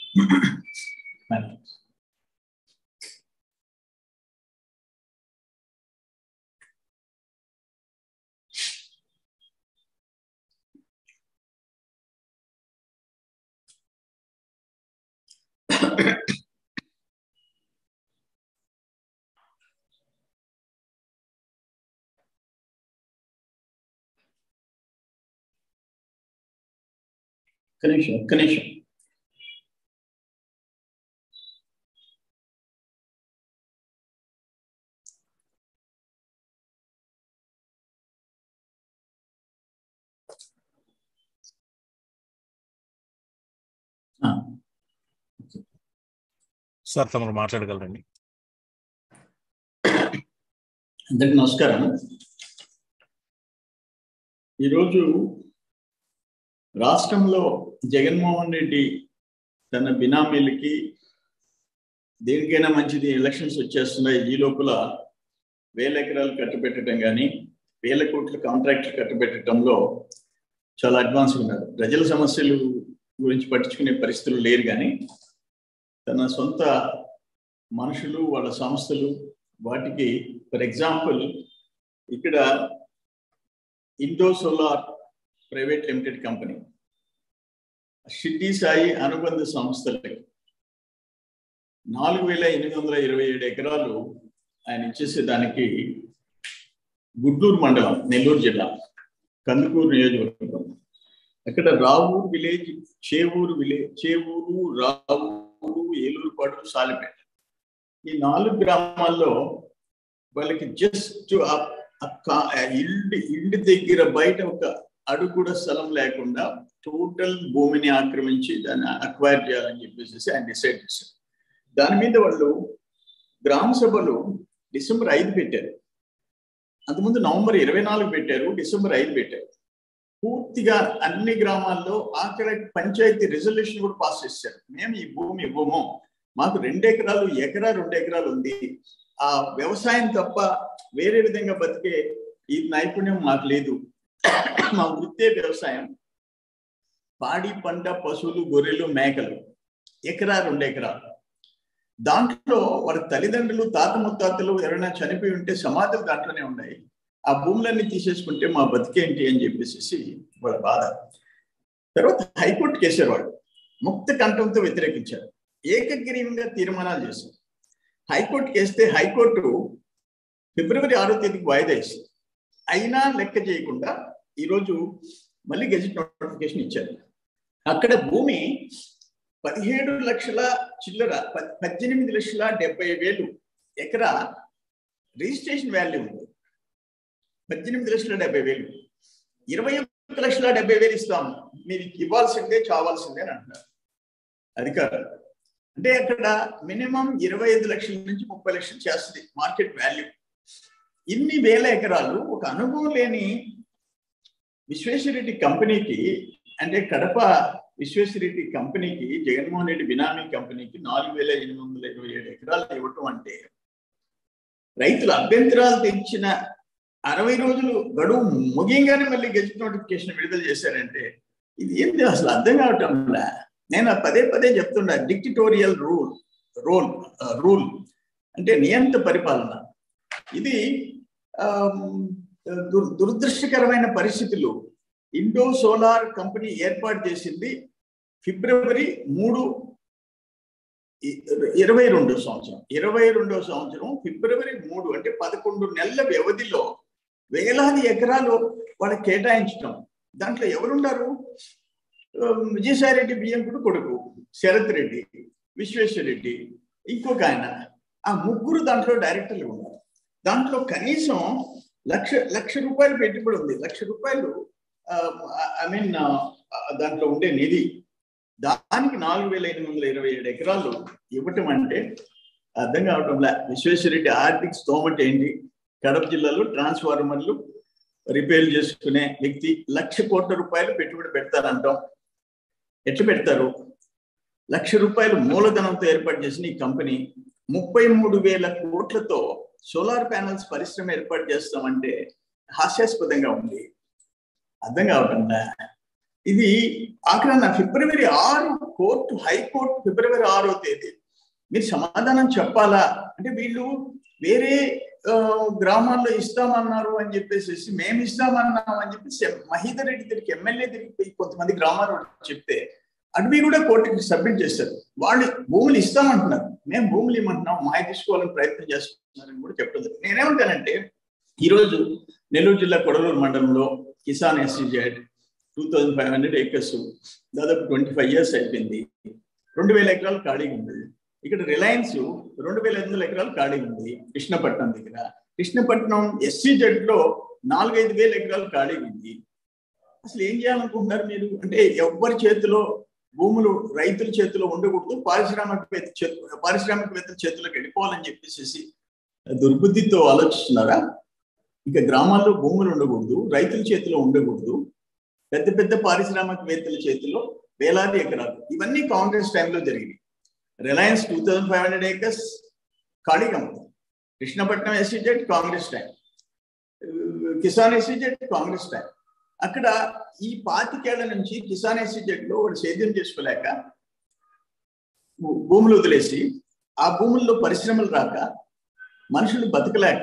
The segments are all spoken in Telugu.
ఒక్క నిమిషం ఒక్క నిమిషం ఆ, సార్ తమరు మాట్లాడగలరండి అందరికి నమస్కారం ఈరోజు రాష్ట్రంలో జగన్మోహన్ రెడ్డి తన బినామీలకి దేనికైనా మంచిది ఎలక్షన్స్ వచ్చేస్తున్నాయి ఈ లోపల వేల ఎకరాలు కట్టబెట్టడం కానీ వేల కోట్ల కాంట్రాక్ట్లు కట్టబెట్టడంలో చాలా అడ్వాన్స్ ఉన్నారు ప్రజల సమస్యలు గురించి పట్టించుకునే పరిస్థితులు లేరు కానీ తన సొంత మనుషులు వాళ్ళ సంస్థలు వాటికి ఫర్ ఎగ్జాంపుల్ ఇక్కడ Indo solar private limited company Shirdi Sai అనుబంధ సంస్థలకి నాలుగు వేల ఎనిమిది వందల ఇరవై ఏడు ఎకరాలు ఆయన ఇచ్చేసే దానికి గుడ్లూరు మండలం నెల్లూరు జిల్లా కందుకూరు నియోజకవర్గం అక్కడ రావూరు విలేజ్ చేవూరు విలేజ్ చేవూరు రావూరు ఏలూరుపాడు సాలిపేట ఈ నాలుగు గ్రామాల్లో వాళ్ళకి జస్ట్ ఇంటి ఇంటి దగ్గర బయట ఒక అడుగు కూడా స్థలం లేకుండా టోటల్ భూమిని ఆక్రమించి దాన్ని అక్వైర్ చేయాలని చెప్పేసి ఆయన డిసైడ్ చేశారు దాని మీద వాళ్ళు గ్రామ సభలు డిసెంబర్ ఐదు పెట్టారు అంతకుముందు నవంబర్ ఇరవై నాలుగు పెట్టారు డిసెంబర్ ఐదు పెట్టారు పూర్తిగా అన్ని గ్రామాల్లో ఆఖరి పంచాయతీ రిజల్యూషన్ కూడా పాస్ చేశారు మేము ఈ భూమి ఇవ్వము మాకు రెండు ఎకరాలు ఎకరా రెండు ఎకరాలు ఉంది ఆ వ్యవసాయం తప్ప వేరే విధంగా బతికే ఈ నైపుణ్యం మాకు లేదు మా వృత్తే వ్యవసాయం పాడి పంట పశువులు గొర్రెలు మేకలు ఎకరా రెండు ఎకరాలు దాంట్లో వాళ్ళ తల్లిదండ్రులు తాత ముత్తాతలు ఎవరైనా చనిపోయి ఉంటే సమాధులు దాంట్లోనే ఉన్నాయి ఆ భూములన్నీ తీసేసుకుంటే మా బతికేంటి అని చెప్పేసి వాళ్ళ బాధ తర్వాత హైకోర్టు కేసారు వాళ్ళు ముక్త కంఠంతో వ్యతిరేకించారు ఏకగ్రీవంగా తీర్మానాలు చేశారు హైకోర్టు కేస్తే హైకోర్టు ఫిబ్రవరి ఆరో తేదీకి వాయిదా ఇస్తుంది అయినా లెక్క చేయకుండా ఈరోజు మళ్ళీ గెజిట్ నోటిఫికేషన్ ఇచ్చారు అక్కడ భూమి పదిహేడు లక్షల చిల్లర పద్దెనిమిది లక్షల డెబ్బై వేలు ఎకరా రిజిస్ట్రేషన్ వాల్యూ ఉంది పద్దెనిమిది లక్షల డెబ్బై వేలు ఇరవై ఒక్క లక్షల డెబ్బై వేలు ఇస్తాం మీరు ఇవ్వాల్సిందే చావాల్సిందే అని అంటున్నారు అధికారులు అంటే అక్కడ మినిమం ఇరవై ఐదు లక్షల నుంచి ముప్పై లక్షలు చేస్తుంది మార్కెట్ వాల్యూ ఇన్ని వేల ఎకరాలు ఒక అనుభవం లేని విశ్వేశ్వరరెడ్డి కంపెనీకి అంటే కడప విశ్వేశ్వరరెడ్డి కంపెనీకి జగన్మోహన్ రెడ్డి బినామీ కంపెనీకి నాలుగు వేల ఎనిమిది వందల ఇరవై ఏడు ఎకరాలు ఇవ్వటం అంటే రైతులు అభ్యంతరాలు తెచ్చిన అరవై రోజులు గడువు ముగియంగానే మళ్ళీ గెజిట్ నోటిఫికేషన్ విడుదల చేశారంటే ఇది ఏంటి అసలు అర్థం కావటంలా నేను పదే పదే చెప్తున్నా డిక్టిటోరియల్ రూల్ రోల్ రూల్ అంటే నియంత పరిపాలన ఇది దురదృష్టకరమైన పరిస్థితులు ఇండో సోలార్ కంపెనీ ఏర్పాటు చేసింది ఫిబ్రవరి మూడు ఇరవై రెండో సంవత్సరం ఇరవై రెండో సంవత్సరం ఫిబ్రవరి మూడు అంటే పదకొండు నెలల వ్యవధిలో వేలాది ఎకరాలు వాళ్ళకి కేటాయించడం దాంట్లో ఎవరున్నారు విజయసాయి రెడ్డి బియ్యంకుడు కొడుకు శరత్ రెడ్డి విశ్వేశ్వర రెడ్డి ఇంకొక ఆయన ఆ ముగ్గురు దాంట్లో డైరెక్టర్లు ఉన్నారు దాంట్లో కనీసం లక్ష లక్ష రూపాయలు పెట్టుబడి ఉంది లక్ష రూపాయలు ఐ మీన్ దాంట్లో ఉండే నిధి దానికి నాలుగు వేల ఎనిమిది వందల ఇరవై ఏడు ఎకరాలు ఇవ్వటం అంటే అర్థం కావటంలా విశ్వేశ్వరరెడ్డి ఆర్థిక స్తోమత ఏంటి కడప జిల్లాలో ట్రాన్స్ఫార్మర్లు రిపేర్ చేసుకునే వ్యక్తి లక్ష కోట్ల రూపాయలు పెట్టుబడి పెడతారంటాం ఎట్లా పెడతారు లక్ష రూపాయలు మూలధనంతో ఏర్పాటు చేసిన ఈ కంపెనీ ముప్పై మూడు వేల కోట్లతో సోలార్ ప్యానల్స్ పరిశ్రమ ఏర్పాటు చేస్తామంటే హాస్యాస్పదంగా ఉంది అర్థం కావటంలా ఇది ఆఖరణ ఫిబ్రవరి ఆరు కోర్టు హైకోర్టు ఫిబ్రవరి ఆరో తేదీ మీరు సమాధానం చెప్పాలా అంటే వీళ్ళు వేరే గ్రామాల్లో ఇస్తామన్నారు అని చెప్పేసి మేము ఇస్తామన్నాం అని చెప్పేసి మహీధర్ రెడ్డి దగ్గరికి ఎమ్మెల్యే దగ్గరికి కొంతమంది గ్రామాలు చెప్తే అడ్వి కూడా కోర్టుకి సబ్మిట్ చేస్తారు వాళ్ళు భూములు ఇస్తామంటున్నారు మేము భూములు ఇవ్వమంటున్నాం మాయ తీసుకోవాలని ప్రయత్నం చేస్తున్నారని కూడా చెప్పడం నేనేమంటానంటే ఈరోజు నెల్లూరు జిల్లా కొడలూరు మండలంలో Kisan SEZ two thousand five hundred acres దాదాపు ట్వంటీ ఫైవ్ ఇయర్స్ అయిపోయింది రెండు వేల ఎకరాలు ఖాళీగా ఉంది ఇక్కడ రిలయన్స్ రెండు వేల ఐదు వందల ఎకరాలు ఖాళీ ఉంది కృష్ణపట్నం దగ్గర కృష్ణపట్నం ఎస్సీజెడ్ లో నాలుగైదు వేల ఎకరాలు ఖాళీ ఉంది అసలు ఏం చేయాలనుకుంటున్నారు మీరు అంటే ఎవరి చేతిలో భూములు రైతుల చేతిలో ఉండకూడదు పారిశ్రామికవేత్త చేతు పారిశ్రామికవేత్తల చేతిలోకి వెళ్ళిపోవాలని చెప్పేసి దుర్బుద్ధితో ఆలోచిస్తున్నారా ఇంకా గ్రామాల్లో భూములు ఉండకూడదు రైతుల చేతిలో ఉండకూడదు పెద్ద పెద్ద పారిశ్రామికవేత్తల చేతిలో వేలాది ఎకరాలు ఇవన్నీ కాంగ్రెస్ టైంలో జరిగినాయి Reliance two thousand five hundred acres ఖాళీగా ఉంది Krishnapatnam SEZ Congress time Kisan SEZ Congress time అక్కడ ఈ పాతికేళ్ల నుంచి కిసాన్ ఎస్సీజెడ్ లో వాడు సేద్యం చేసుకోలేక భూములు వదిలేసి ఆ భూముల్లో పరిశ్రమలు రాక మనుషులు బతకలేక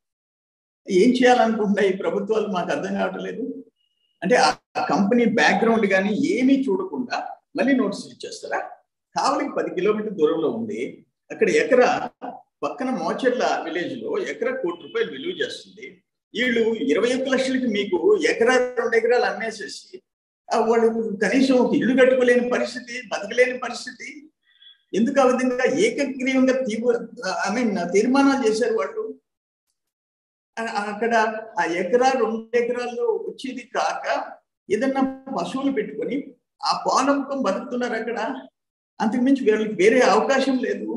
ఏం చేయాలనుకుంటున్నా ఈ ప్రభుత్వాలు మాకు అర్థం కావట్లేదు అంటే ఆ కంపెనీ బ్యాక్గ్రౌండ్ కానీ ఏమీ చూడకుండా మళ్ళీ నోటీసులు ఇచ్చేస్తారా కావలికి పది కిలోమీటర్ దూరంలో ఉంది అక్కడ ఎకరా పక్కన మోచెర్ల విలేజ్ లో ఎకరా కోటి రూపాయలు విలువ చేస్తుంది వీళ్ళు ఇరవై ఒక్క లక్షలకి మీకు ఎకరా రెండు ఎకరాలు అమ్మేసేసి వాళ్ళు కనీసం ఒక ఇల్లు కట్టుకోలేని పరిస్థితి బతకలేని పరిస్థితి ఎందుకు ఆ విధంగా ఏకగ్రీవంగా తీవ్ర ఐ మీన్ తీర్మానాలు చేశారు వాళ్ళు అక్కడ ఆ ఎకరా రెండు ఎకరాల్లో వచ్చేది కాక ఏదన్నా పశువులు పెట్టుకొని ఆ పాలముఖం బతుకుతున్నారు అక్కడ అంతకుమించి వీళ్ళకి వేరే అవకాశం లేదు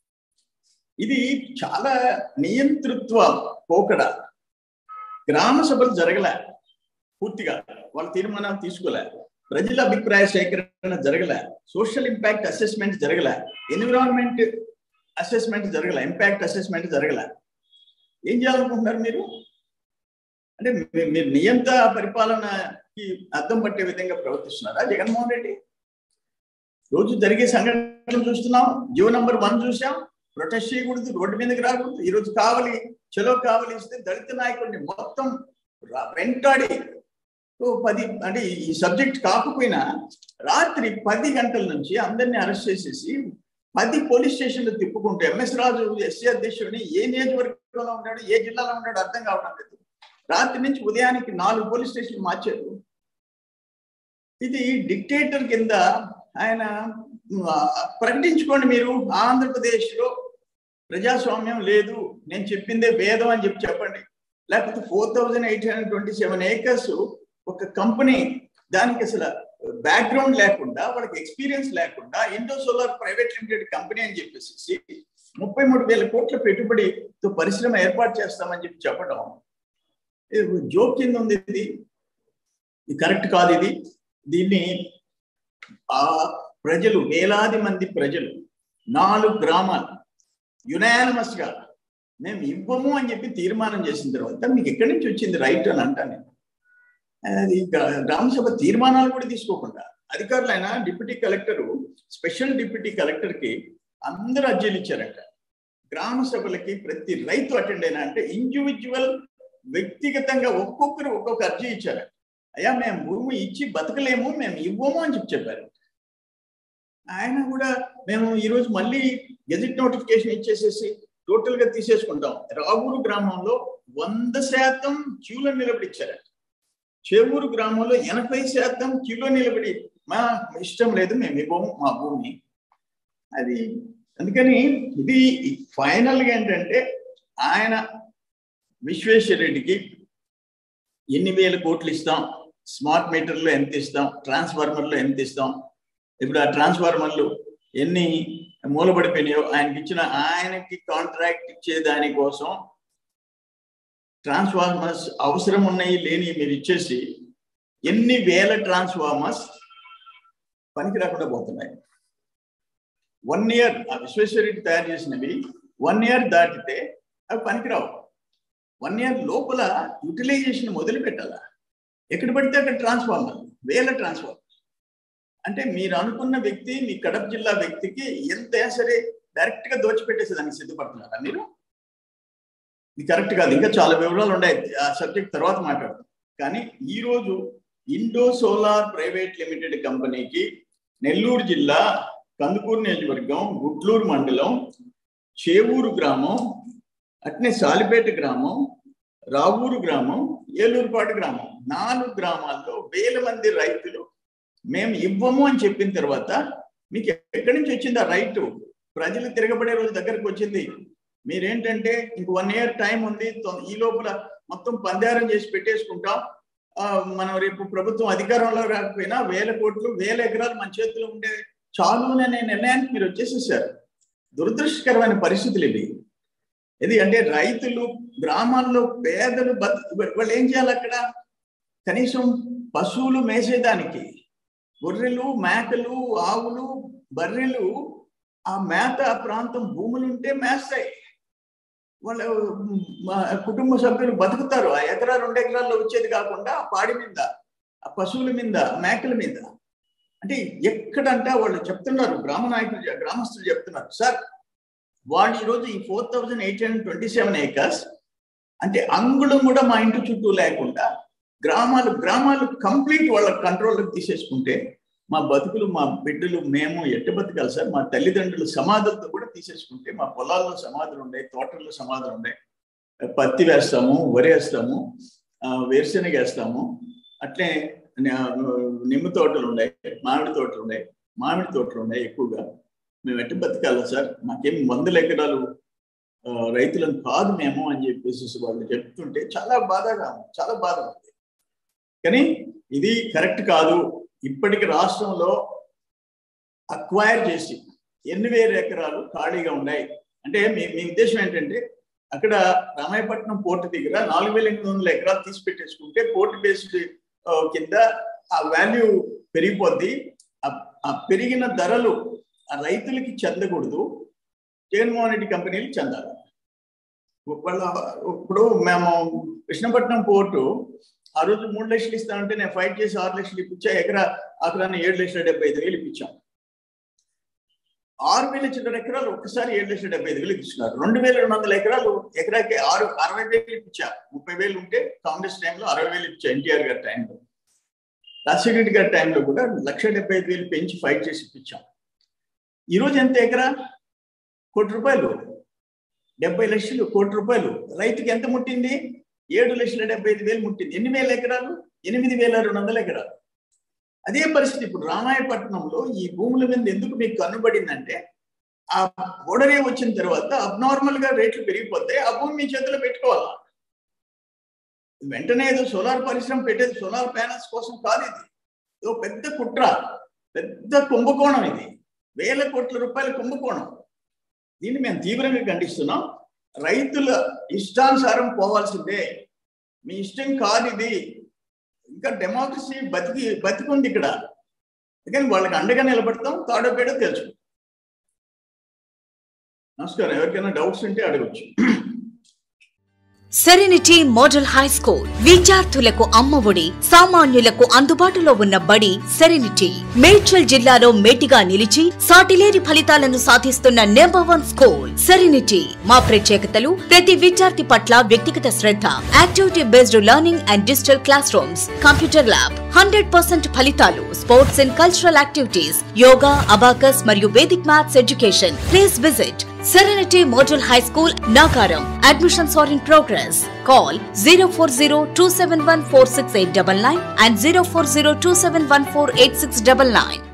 ఇది చాలా నియంతృత్వ పోకడ గ్రామ సభలు జరగలే పూర్తిగా వాళ్ళ తీర్మానాలు తీసుకోలే ప్రజల అభిప్రాయ సేకరణ జరగలే సోషల్ ఇంపాక్ట్ అసెస్మెంట్ జరగలే ఎన్విరాన్మెంట్ అసెస్మెంట్ జరగలే ఇంపాక్ట్ అసెస్మెంట్ జరగలే ఏం చేయాలనుకుంటున్నారు మీరు అంటే మీరు నియంత పరిపాలనకి అర్థం పట్టే విధంగా ప్రవర్తిస్తున్నారా జగన్మోహన్ రెడ్డి రోజు జరిగే సంఘటనలు చూస్తున్నాం జీవో నంబర్ వన్ చూసాం ప్రొటెస్ట్ చేయకూడదు రోడ్డు మీదకి రాకూడదు ఈ రోజు కావాలి చలో కావాలి ఇస్తే దళిత నాయకుడిని మొత్తం వెంటాడి పది అంటే ఈ సబ్జెక్ట్ కాకపోయినా రాత్రి పది గంటల నుంచి అందరినీ అరెస్ట్ చేసేసి పది పోలీస్ స్టేషన్లు తిప్పుకుంటూ ఎంఎస్ రాజు ఎస్సీ అధ్యక్షుడిని ఏ నియోజకవర్గంలో ఉన్నాడు ఏ జిల్లాలో ఉన్నాడు అర్థం కావడం లేదు రాత్రి నుంచి ఉదయానికి నాలుగు పోలీస్ స్టేషన్లు మార్చారు ఇది డిక్టేటర్ కింద ఆయన ప్రకటించుకోండి మీరు ఆంధ్రప్రదేశ్ లో ప్రజాస్వామ్యం లేదు నేను చెప్పిందే వేదం అని చెప్పి చెప్పండి లేకపోతే four thousand eight hundred twenty seven acres ఒక కంపెనీ దానికి అసలు బ్యాక్గ్రౌండ్ లేకుండా వాళ్ళకి ఎక్స్పీరియన్స్ లేకుండా Indo solar private limited company అని చెప్పేసి ముప్పై మూడు వేల కోట్ల పెట్టుబడితో పరిశ్రమ ఏర్పాటు చేస్తామని చెప్పి చెప్పడం జోక్ కింద ఉంది ఇది ఇది కరెక్ట్ కాదు ఇది దీన్ని ఆ ప్రజలు వేలాది మంది ప్రజలు నాలుగు గ్రామాలు యునానిమస్ గా మేము ఇవ్వము అని చెప్పి తీర్మానం చేసిన తర్వాత మీకు ఎక్కడి నుంచి వచ్చింది రైట్ అని అంటాను నేను అది గ్రామసభ తీర్మానాలు కూడా తీసుకోకుండా అధికారులు అయినా deputy collector special deputy collector కి అందరూ అర్జీలు ఇచ్చారట గ్రామ సభలకి ప్రతి రైతు అటెండ్ అయినా అంటే ఇండివిజువల్ వ్యక్తిగతంగా ఒక్కొక్కరు ఒక్కొక్క అర్జీ ఇచ్చారట అయ్యా మేము భూమి ఇచ్చి బతకలేము మేము ఇవ్వము అని చెప్పి చెప్పారు ఆయన కూడా మేము ఈరోజు మళ్ళీ గెజిట్ నోటిఫికేషన్ ఇచ్చేసేసి టోటల్ గా తీసేసుకుంటాం రావూరు గ్రామంలో వంద శాతం క్యూలో నిలబడిచ్చారట చేవూరు గ్రామంలో ఎనభై శాతం క్యూలో నిలబడి మా ఇష్టం లేదు మేము ఇవ్వము మా భూమి అది అందుకని ఇది ఫైనల్ గా ఏంటంటే ఆయన విశ్వేశ్వరరెడ్డికి ఎన్ని వేల కోట్లు ఇస్తాం స్మార్ట్ మీటర్లో ఎంత ఇస్తాం ట్రాన్స్ఫార్మర్లో ఎంత ఇస్తాం ఇప్పుడు ఆ ట్రాన్స్ఫార్మర్లు ఎన్ని మూలపడిపోయినాయో ఆయనకి ఇచ్చిన ఆయనకి కాంట్రాక్ట్ ఇచ్చే దానికోసం ట్రాన్స్ఫార్మర్స్ అవసరం ఉన్నాయి లేని మీరు ఇచ్చేసి ఎన్ని వేల ట్రాన్స్ఫార్మర్స్ పనికి రాకుండా పోతున్నాయి వన్ ఇయర్ ఆ విశ్వేశ్వరరెడ్డి తయారు చేసినవి వన్ ఇయర్ దాటితే అవి పనికిరావు వన్ ఇయర్ లోపల యూటిలైజేషన్ మొదలు పెట్టాలా ఎక్కడ పడితే అక్కడ ట్రాన్స్ఫార్మర్ వేల ట్రాన్స్ఫార్మర్ అంటే మీరు అనుకున్న వ్యక్తి మీ కడప జిల్లా వ్యక్తికి ఎంత సరే డైరెక్ట్ గా దోచిపెట్టేసేదానికి సిద్ధపడుతున్నారా మీరు ఇది కరెక్ట్ కాదు ఇంకా చాలా వివరాలు ఉన్నాయి ఆ సబ్జెక్ట్ తర్వాత మాట్లాడతాం కానీ ఈ రోజు ఇండో సోలార్ ప్రైవేట్ లిమిటెడ్ కంపెనీకి నెల్లూరు జిల్లా కందుకూరు నియోజకవర్గం గుడ్లూరు మండలం చేవూరు గ్రామం అట్నే సాలిపేట గ్రామం రావూరు గ్రామం ఏలూరుపాటు గ్రామం నాలుగు గ్రామాల్లో వేల మంది రైతులు మేము ఇవ్వము అని చెప్పిన తర్వాత మీకు ఎక్కడి నుంచి వచ్చింది ఆ రైటు ప్రజలు తిరగబడే రోజు దగ్గరకు వచ్చింది మీరేంటంటే ఇంక వన్ ఇయర్ టైం ఉంది ఈ లోపల మొత్తం పందారం చేసి పెట్టేసుకుంటాం మనం రేపు ప్రభుత్వం అధికారంలో రాకపోయినా వేల కోట్లు వేల ఎకరాలు మన చేతిలో ఉండే చాలు అనే నిర్ణయానికి మీరు వచ్చేసేసారు దురదృష్టకరమైన పరిస్థితులు ఇవి ఇది అంటే రైతులు గ్రామాల్లో పేదలు వాళ్ళు ఏం చేయాలి అక్కడ కనీసం పశువులు మేసేదానికి గొర్రెలు మేకలు ఆవులు బర్రెలు ఆ మేత ప్రాంతం భూములు ఉంటే మేస్తాయి వాళ్ళ కుటుంబ సభ్యులు బతుకుతారు ఆ ఎకరా రెండు ఎకరాల్లో వచ్చేది కాకుండా ఆ పాడి మీద ఆ పశువుల మీద మేకల మీద అంటే ఎక్కడంటే వాళ్ళు చెప్తున్నారు గ్రామ నాయకులు గ్రామస్తులు చెప్తున్నారు సార్ వాళ్ళు ఈరోజు ఈ four thousand eight hundred twenty seven acres అంటే అంగుళం కూడా మా ఇంటి చుట్టూ లేకుండా గ్రామాలు గ్రామాలు కంప్లీట్ వాళ్ళ కంట్రోల్లోకి తీసేసుకుంటే మా బతుకులు మా బిడ్డలు మేము ఎట్ట బతకాలి సార్ మా తల్లిదండ్రులు సమాధులతో కూడా తీసేసుకుంటే మా పొలాల్లో సమాధులు ఉన్నాయి తోటల్లో సమాధులు ఉన్నాయి పత్తి వేస్తాము వరి వేస్తాము వేరుశెనగ వేస్తాము అట్లే నిమ్మ తోటలు ఉన్నాయి మామిడి తోటలు ఉన్నాయి మామిడి తోటలు ఉన్నాయి ఎక్కువగా మేము ఎట్ట బతకాలా సార్ మాకేం వందల ఎకరాలు రైతులను కాదు మేము అని చెప్పేసి వాళ్ళు చెప్తుంటే చాలా బాధగా చాలా బాధ ఉంది కానీ ఇది కరెక్ట్ కాదు ఇప్పటికి రాష్ట్రంలో అక్వైర్ చేసి ఎన్ని వేల ఎకరాలు ఖాళీగా ఉన్నాయి అంటే మీ మీ ఉద్దేశం ఏంటంటే అక్కడ రామాయపట్నం పోర్టు దగ్గర నాలుగు వేల ఎనిమిది వందల ఎకరాలు తీసి పెట్టేసుకుంటే పోర్టు బేస్డ్ కింద ఆ వాల్యూ పెరిగిపోద్ది ఆ పెరిగిన ధరలు ఆ రైతులకి చెందకూడదు జగన్మోహన్ రెడ్డి కంపెనీలు చెందాలి వాళ్ళ ఇప్పుడు మేము కృష్ణపట్నం పోర్టు ఆ రోజు మూడు లక్షలు ఇస్తామంటే నేను ఫైట్ చేసి ఆరు లక్షలు ఇప్పించా ఎకరా అక్కడ ఏడు లక్షల డెబ్బై ఐదు వేలు ఇప్పించాం ఆరు వేల చిల్లర ఎకరాలు ఒక్కసారి ఏడు లక్షల డెబ్బై ఐదు వేలు ఇస్తున్నారు రెండు వేల రెండు వందల ఎకరాలు ఎకరాకి ఆరు అరవై వేలు ఇప్పించా ముప్పై వేలు ఉంటే కాంగ్రెస్ టైంలో అరవై వేలు ఇప్పించా ఎన్టీఆర్ గారి టైంలో రాజశేఖర రెడ్డి గారి టైంలో కూడా లక్ష డెబ్బై ఐదు వేలు పెంచి ఫైట్ చేసి ఇప్పించాం ఈరోజు ఎంత ఎకరా కోటి రూపాయలు డెబ్బై లక్షలు కోటి రూపాయలు రైతుకి ఎంత ముట్టింది ఏడు లక్షల డెబ్బై ఐదు వేలు ముట్టింది ఎన్ని వేల ఎకరాలు ఎనిమిది వేల రెండు వందల ఎకరాలు అదే పరిస్థితి ఇప్పుడు రామాయపట్నంలో ఈ భూముల మీద ఎందుకు మీకు కనుబడిందంటే ఆ ఓడరే వచ్చిన తర్వాత అబ్నార్మల్ గా రేట్లు పెరిగిపోతే ఆ భూమి మీ చేతిలో పెట్టుకోవాలా వెంటనే ఏదో సోలార్ పరిశ్రమ పెట్టేది సోలార్ ప్యానల్స్ కోసం కాదు ఇది ఏదో పెద్ద కుట్ర పెద్ద కుంభకోణం ఇది వేల కోట్ల రూపాయల కుంభకోణం దీన్ని మేము తీవ్రంగా ఖండిస్తున్నాం రైతుల ఇష్టానుసారం పోవాల్సిందే మీ ఇష్టం కాదు ఇది ఇంకా డెమోక్రసీ బతికి బతికుంది ఇక్కడ అందుకని వాళ్ళకి అండగా నిలబడతాం తాడో పేడో తెలుసు నమస్కారం ఎవరికైనా డౌట్స్ ఉంటే అడగచ్చు సెరెనిటీ మోడల్ హై స్కూల్ విద్యార్థులకు అమ్మఒడి సామాన్యులకు అందుబాటులో ఉన్న బడి సెరెనిటీ మేడ్చల్ జిల్లాలో మేటిగా నిలిచి సాటిలేని ఫలితాలను సాధిస్తున్న నెంబర్ వన్ స్కూల్ సెరెనిటీ మా ప్రత్యేకతలు ప్రతి విద్యార్థి పట్ల వ్యక్తిగత శ్రద్ధ activity based learning and digital class rooms computer lab hundred percent ఫలితాలు sports and cultural activities yoga abacus మరియు Vedic maths education please visit Serenity Model High School, Nagaram. Admissions are in progress. Call 040 and 040 271 8699.